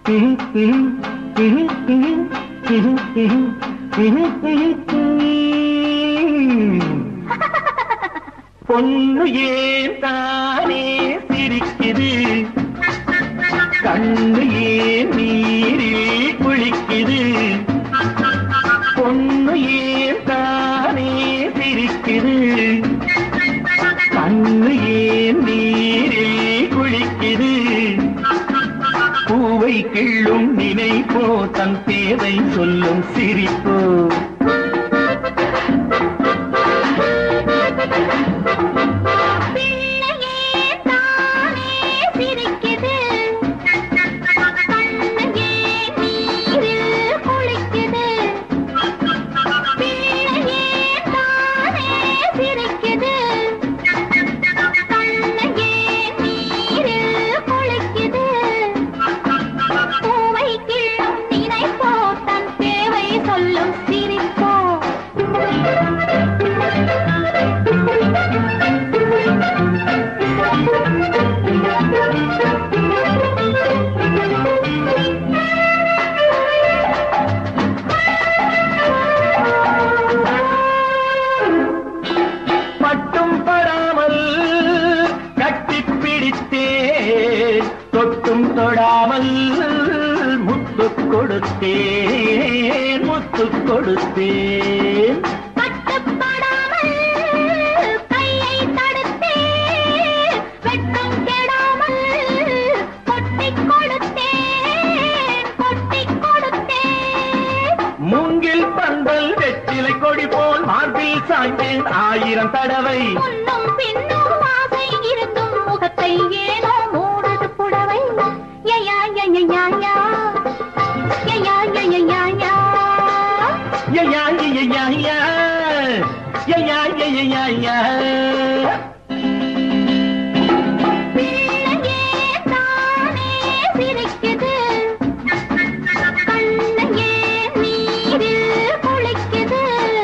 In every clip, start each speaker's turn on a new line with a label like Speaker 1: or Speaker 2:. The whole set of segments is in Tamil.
Speaker 1: பொண்ணு ஏன் தானே சிரிக்குது கண்ணு ஏன் நீரில் குளிக்குது பொண்ணு ஏன் தானே சிரிக்குது கண்ணு ஏன் நீரில் குளிக்குது பூவை கிள்ளும் நினைப்போ தன் தேவை சொல்லும் சிரிப்போ
Speaker 2: பிள்ளையே தானே சிரிக்குது கண்ணையே நீரில் குளிக்குது பிள்ளையே தானே சிரிக்குது கண்ணையே நீரில் குளிக்குது பூவை கிள்ளும் நினைப்போ தன் தேவை சொல்லும் சிரிப்போ
Speaker 1: மட்டும் படாமல் கட்டிப் பிடித்தேன் தொட்டும் தொடாமல் முத்து கொடுத்தேன் முத்து கொடுத்தேன்
Speaker 2: கட்டுப்படாமல் கையை தடுத்தே வெட்கம் கெடாமல் கொட்டிக் கொடுத்தேன் கொட்டிக் கொடுத்தேன்
Speaker 1: மூங்கில் பந்தல் வெற்றிலை கொடி போல் மார்பில் சாய்ந்தேன் ஆயிரம் தடவை
Speaker 2: முன்னும் பின்னும் ஆசை இருந்தும் முகத்தை ஏனோ மூடுது புடவை யயா யயா யா யயா யயா யா
Speaker 1: யா யா யா யா யா யா யா யா யா
Speaker 2: பிள்ளையே தானே சிரிக்குது கண்ணையே நீரில் குளிக்குது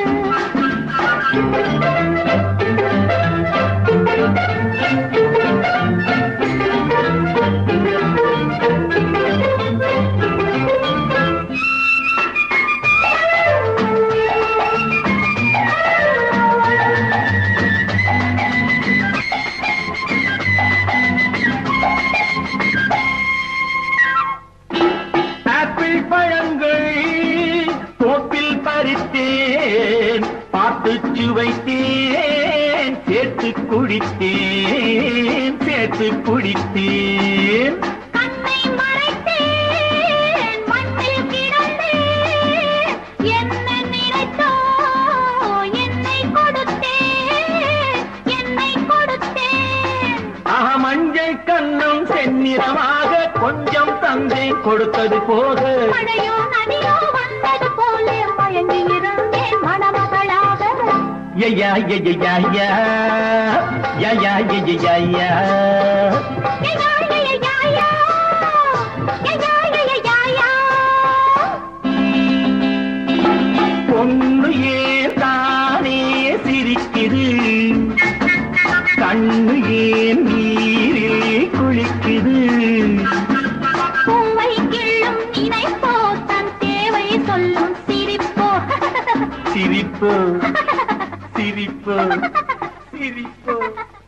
Speaker 1: ஆப்பிள் பழங்கள் தோப்பில் பறித்தேன் பார்த்து சுவைத்தேன் சேர்த்து குடித்தேன் சேர்த்து குடித்தேன்
Speaker 2: கண்ணை மறைத்தேன் மண்ணில் கிடந்தேன் என்ன நினைத்தோ என்னை கொடுத்தேன் என்னை கொடுத்தேன்
Speaker 1: ஆஹா மஞ்சள் கண்ணம் செந்நிறமாக கொஞ்சம் தந்தேன் கொடுத்தது போக
Speaker 2: மழையோ நதியோ வந்தது போல மயங்கி இருந்தேன் மணமகளாக
Speaker 1: யா யா யா யா யா யா யா யா யா யா
Speaker 2: யயா, யயா, யயா. யயா, யயா, யயா.
Speaker 1: பொண்ணு ஏன் தானே சிரிக்குது கண்ணு ஏன் நீரில் குளிக்குது
Speaker 2: பூவை கிள்ளும் நினைப்போ தன் தேவை சொல்லும் சிரிப்போ
Speaker 1: சிரிப்பு சிரிப்பு சிரிப்பு